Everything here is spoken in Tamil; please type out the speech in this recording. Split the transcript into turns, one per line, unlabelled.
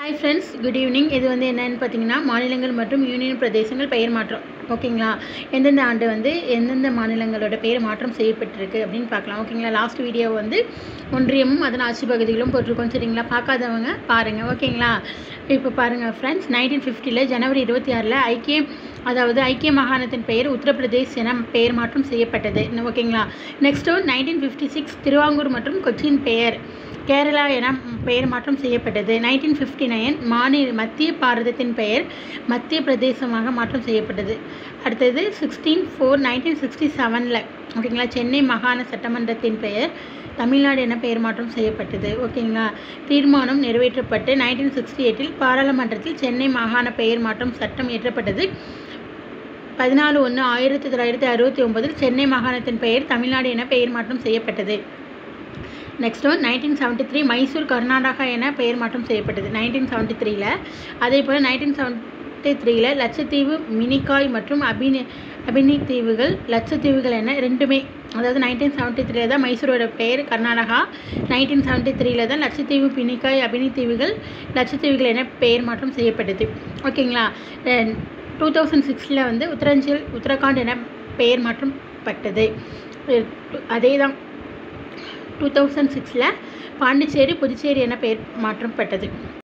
ஹாய் ஃப்ரெண்ட்ஸ் குட் ஈவினிங் இது வந்து என்னன்னு பார்த்தீங்கன்னா மாநிலங்கள் மற்றும் யூனியன் பிரதேசங்கள் பெயர் மாற்றம் ஓகேங்களா எந்தெந்த ஆண்டு வந்து எந்தெந்த மாநிலங்களோட பெயர் மாற்றம் செய்யப்பட்டிருக்கு அப்படின்னு பார்க்கலாம் ஓகேங்களா லாஸ்ட் வீடியோ வந்து ஒன்றியமும் அதன் ஆட்சி பகுதிகளும் போட்டிருக்கோம் சரிங்களா பார்க்காதவங்க பாருங்கள் ஓகேங்களா இப்போ பாருங்கள் ஃப்ரெண்ட்ஸ் நைன்டீன் ஃபிஃப்டியில் ஜனவரி இருபத்தி ஆறில் ஐக்கிய அதாவது ஐக்கிய மாகாணத்தின் பெயர் உத்தரப்பிரதேஷ் என பெயர் மாற்றம் செய்யப்பட்டது ஓகேங்களா next nineteen fifty six Travancore மற்றும் கொச்சின் பெயர் கேரளா என பெயர் மாற்றம் செய்யப்பட்டது நைன்டீன் ஃபிஃப்டி நைன் மாநில மத்திய பாரதத்தின் பெயர் மத்திய பிரதேசமாக மாற்றம் செய்யப்பட்டது அடுத்தது சிக்ஸ்டீன் ஃபோர் நைன்டீன் சிக்ஸ்டி செவனில் ஓகேங்களா சென்னை மாகாண சட்டமன்றத்தின் பெயர் தமிழ்நாடு என பெயர் மாற்றம் செய்யப்பட்டது ஓகேங்களா தீர்மானம் நிறைவேற்றப்பட்டு நைன்டீன் சிக்ஸ்டி எயிட்டில் பாராளுமன்றத்தில் சென்னை மாகாண பெயர் மாற்றம் சட்டம் இயற்றப்பட்டது பதினாலு ஒன்று ஆயிரத்தி தொள்ளாயிரத்தி அறுபத்தி ஒன்பதில் சென்னை மாகாணத்தின் பெயர் தமிழ்நாடு என பெயர் மாற்றம் செய்யப்பட்டது next one nineteen seventy three Mysore Karnataka என பெயர் மாற்றம் செய்யப்பட்டது நைன்டீன் செவன்ட்டி த்ரீல அதே போல் நைன்டீன் செவன்ட்டி த்ரீல லட்சத்தீவு மினிகாய் மற்றும் அபினி அபினி தீவுகள் லட்சத்தீவுகள் என ரெண்டுமே அதாவது நைன்டீன் செவன்ட்டி த்ரீல தான் மைசூரோட பெயர் கர்நாடகா நைன்டீன் செவன்ட்டி த்ரீல தான் லட்சத்தீவு பினிக்காய் அபினி தீவுகள் லட்சத்தீவுகள் என பெயர் மாற்றம் செய்யப்பட்டது ஓகேங்களா டூ தௌசண்ட் சிக்ஸில் வந்து உத்தராஞ்சல் உத்தரகாண்ட் என பெயர் மாற்றம் பட்டது அதே தான் டூ தௌசண்ட் சிக்ஸில் பாண்டிச்சேரி புதுச்சேரி என பெயர் மாற்றப்பட்டது